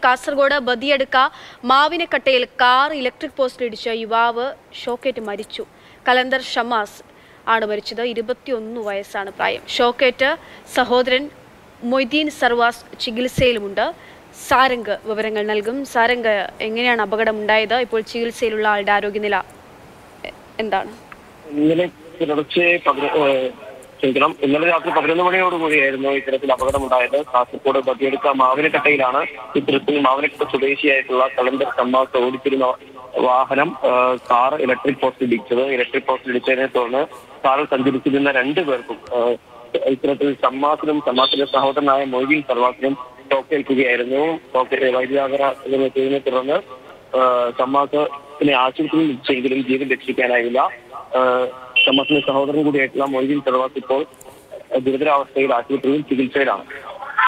കാസർഗോഡ് ബദിയടുക്ക മാവിനക്കട്ടയിൽ car electric പോസ്റ്റിലിടിച്ച യുവാവ് ഷോക്കേറ്റ് മരിച്ചു കലന്തർ ഷമാസ് ആണ് മരിച്ചത് ഇരുപത്തിയൊന്ന് വയസ്സാണ് പ്രായം ഷോക്കേറ്റ് സഹോദരൻ മൊയ്തീൻ സർവാസ് ചികിത്സയിലുമുണ്ട് സാരംഗ് വിവരങ്ങൾ നൽകും സാരംഗ് എങ്ങനെയാണ് അപകടം ഉണ്ടായത് ഇപ്പോൾ ചികിത്സയിലുള്ള ആളുടെ ആരോഗ്യനില എ- എന്താണ് ഇന്നലെ പുലർച്ചെ പതിന- ഏഹ് ക്ഷമിക്കണം ഇന്നലെ രാത്രി പതിനൊന്ന് മണിയോടുകൂടിയായിരുന്നു ഇത്തരത്തിൽ അപകടമുണ്ടായത് കാസർഗോഡ് ബദിയെടുക്ക മാവിനക്കട്ടയിലാണ് ഇത്തരത്തിൽ മാവിനക്കട്ട സ്വദേശിയായിട്ടുള്ള കലണ്ടർ സമ്മാസ് ഓടിച്ചിരുന്ന വാഹനം ഏഹ് കാർ ഇലക്ട്രിക് പോസ്റ്റ് ഇടിച്ചത് ഇലക്ട്രിക് പോസ്റ്റ് ഇടിച്ചതിനെ തുടർന്ന് കാറിൽ സഞ്ചരിച്ചിരുന്ന രണ്ടു പേർക്കും ഏഹ് ഇത്തരത്തിൽ സമ്മാസിനും സമ്മാസിന്റെ സഹോദരനായ മൊയ്തീൻ സർവാസിനും ഷോക്കേൽക്കുകയായിരുന്നു ഷോക്ക് വൈദ്യുതാഘാതത്തിനെ തുടർന്ന് ഏഹ് സമ്മാസത്തിനെ ആശുപത്രിയിൽ എത്തിച്ചെങ്കിലും ജീവൻ രക്ഷിക്കാനായില്ല ഏഹ് സമ്മാസിന്റെ സഹോദരൻ കൂടിയായിട്ടുള്ള മൊയ്തീൻ സർവാസ് ഇപ്പോൾ ഗുരുതരാവസ്ഥയിൽ ആശുപത്രിയിൽ ചികിത്സയിലാണ്